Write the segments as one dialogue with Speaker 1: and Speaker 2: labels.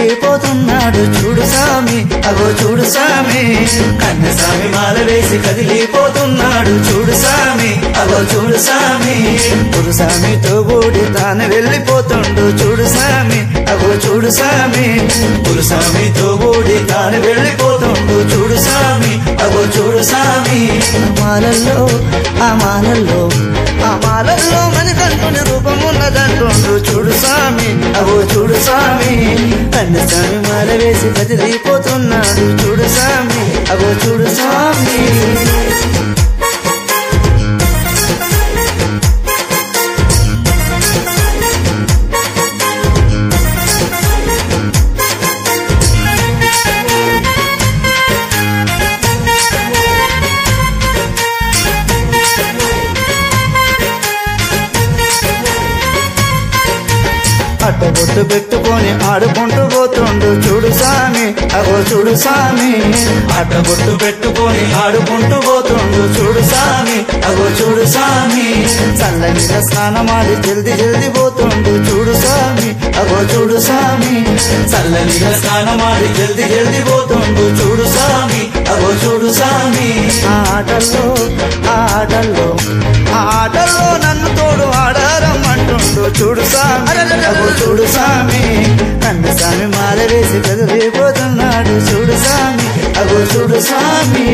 Speaker 1: కదిలిపోతున్నాడు చూడు స్వామి అగో చూడు స్వామి కన్నస్వామి మాల వేసి కదిలిపోతున్నాడు చూడు స్వామి అగో చూడు స్వామి పురుస్వామితో కూడి తాను వెళ్ళిపోతుండు చూడు స్వామి అగో చూడు స్వామి పురుస్వామితో కూడి తాను వెళ్ళిపోతుండు చూడు స్వామి అగో చూడు స్వామి ఆ మాలల్లో ఆ మాలల్లో ఆ మాలల్లో మణికంఠుని రూపం ఉన్నదంటుండు చూడు స్వామి అగో చూడు స్వామి కన్ను స్వామి మాల వేసి కదిలిపోతున్నాడు చూడు స్వామి అగో చూడు స్వామి అడ్డబొట్టు పెట్టుకొని ఆడుకుంటూ పోతుండు చూడు స్వామి అగో చూడు స్వామి అడ్డబొట్టు పెట్టుకొని ఆడుకుంటూ పోతుండు చూడు స్వామి అగో చూడు స్వామి చల్లనిల స్నానమాడి జల్ది జల్ది పోతుండు చూడు స్వామి అగో చూడు స్వామి చల్లనిల స్నానమాడి జల్ది జల్ది పోతుండు చూడు స్వామి అగో చూడు స్వామి ఆ ఆటల్లో ఆ ఆటల్లో ఆ ఆటల్లో నన్ను తోడు ఆడారమ్మంటుండు చూడు స్వామి అగో చూడు స్వామి కన్ను స్వామి మాల వేసి కదిలిపోతున్నాడు చూడు స్వామి అగో చూడు స్వామి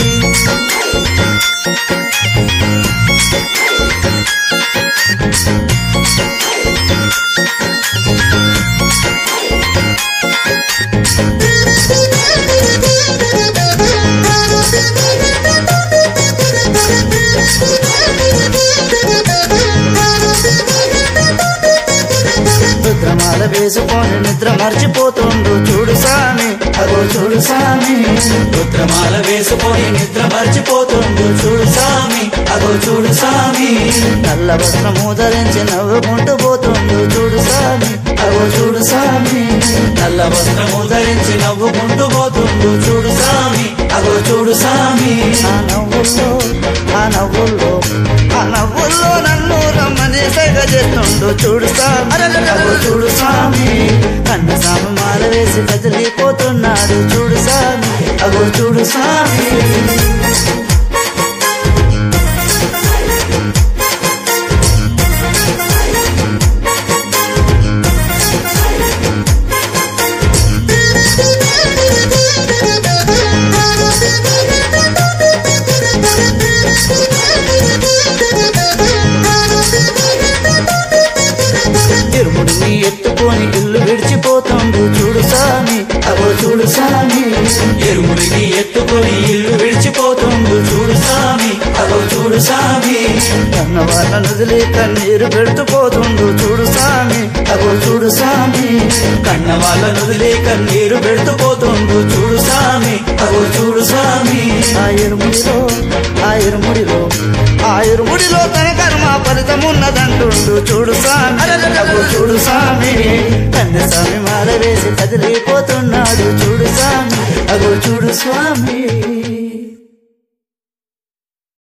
Speaker 1: రుద్రమాల వేసుకొని నిద్ర మర్చిపోతుండు చూడు స్వామి అగో చూడు స్వామి రుద్రమాల వేసుకొని నిద్ర మర్చిపోతుండు చూడు స్వామి అగో చూడు స్వామి నల్ల వస్త్రము ధరించి నవ్వుకుంటూ పోతుండు చూడు స్వామి అగో చూడు స్వామి నల్ల వస్త్రము ధరించి నవ్వుకుంటూ పోతుండు చూడు స్వామి అగో చూడు స్వామి ఆ నవ్వుల్లో ఆ నవ్వుల్లో ఆ నవ్వుల్లో నన్ను రమ్మని సైగ చేస్తుండు చూడు స్వామి అగో చూడు స్వామి కన్న స్వామి మాల వేసి కదిలిపోతున్నాడు చూడు స్వామి అగో చూడు స్వామి ఇరుముడిని ఎత్తుకొని ఇల్లు విడిచిపోతుండు చూడు స్వామి అగో చూడు స్వామి ఇరుముడిని ఎత్తుకొని ఇల్లు విడిచిపోతుండు చూడు స్వామి అగో చూడు స్వామి కన్న వాళ్ళ నదిలే కన్నీరు పెడుతుపోతుండు చూడు స్వామి అగో చూడు స్వామి కన్న వాళ్ళ నదిలే కన్నీరు పెడుతుపోతుండు చూడు స్వామి అగో చూడు స్వామి ఆ ఇరుముడిలో ఆ ఇరుముడిలో ఆ ఇరుముడిలో తన కర్మ ఫలితమున్నదంటుండు చూడు స్వామి అగో చూడు స్వామి కన్ను స్వామి మాల వేసి కదిలిపోతున్నాడు చూడు స్వామి అగో చూడు స్వామి